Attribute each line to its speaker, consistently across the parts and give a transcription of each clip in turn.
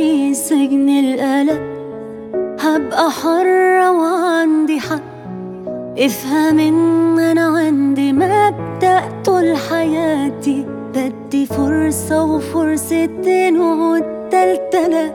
Speaker 1: في سجن القلق هبقى حرة وعندي حق افهم ان انا عندي مبدأ طول حياتي بدي فرصة وفرصتين والتالتة لا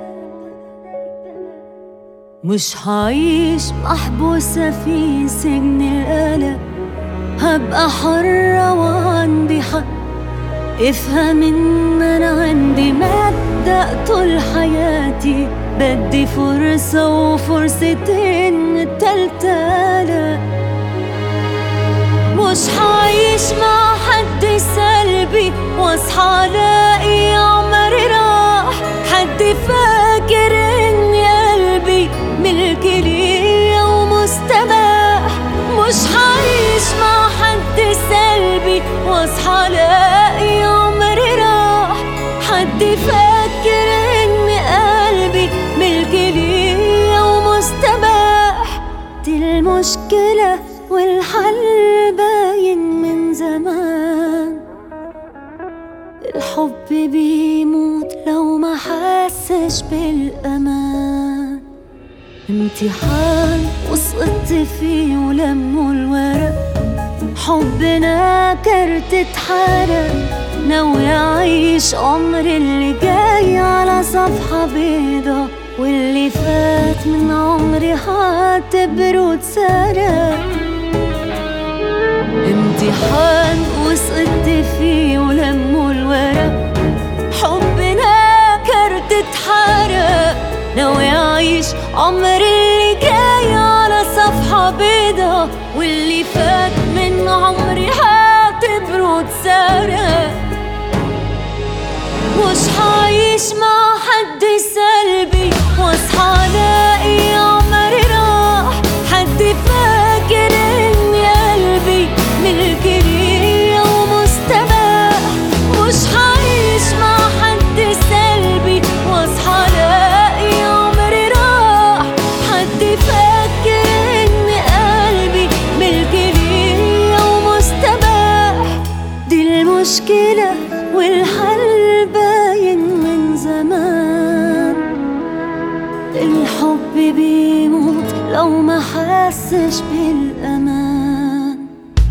Speaker 1: مش هعيش محبوسة في سجن القلق هبقى حرة وعندي حق افهم ان انا عندي مبدأ طول حياتي بدي فرصة وفرصتين التالتة لا مش هعيش مع حد سلبي واصحى الاقي عمري راح حد فاكر اني قلبي ملكي ليا ومستباح مش هعيش مع حد سلبي واصحى الاقي عمري راح حد فاكر اني قلبي ملكي ليا ومستباح دي المشكلة والحل باين من زمان الحب بيموت لو ما حسش بالأمان امتحان وسقطت فيه ولموا الورق حبنا كرت اتحرق ناوي أعيش عمري اللي جاي على صفحة بيضة واللي فات من عمري هعتبره اتسرق امتحان وسقطت فيه ولموا الورق حبنا كرت اتحرق ناوي أعيش عمري اللي جاي على صفحة بيضة واللي فات من عمري هعتبره اتسرق مش هعيش مع حد سلبي واصحى الاقي عمري راح حد فاكر اني قلبي ملكي ليا ومستباح مش هعيش مع حد سلبي واصحى الاقي عمري راح حد فاكر اني قلبي ملكي ليا ومستباح دي المشكلة والحل باين من زمان الحب بيموت لو ما حسش بالأمان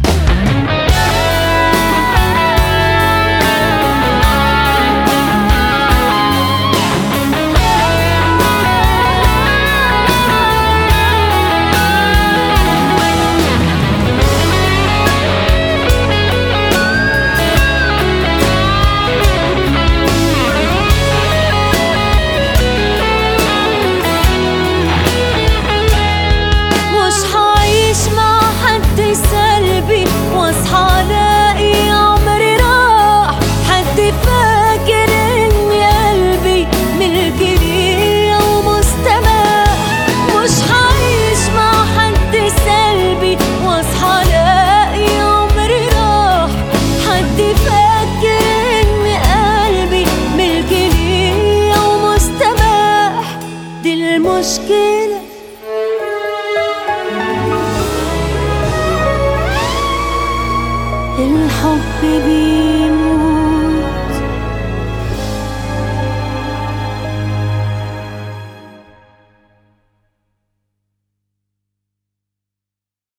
Speaker 1: مش هعيش مع حد سلبي واصحى الاقي عمري راح حد فاكر اني قلبي ملكي ليا ومستباح مش هعيش مع حد سلبي واصحى الاقي عمري راح حد فاكر اني قلبي ملكي ليا ومستباح دي المشكله الحب بيه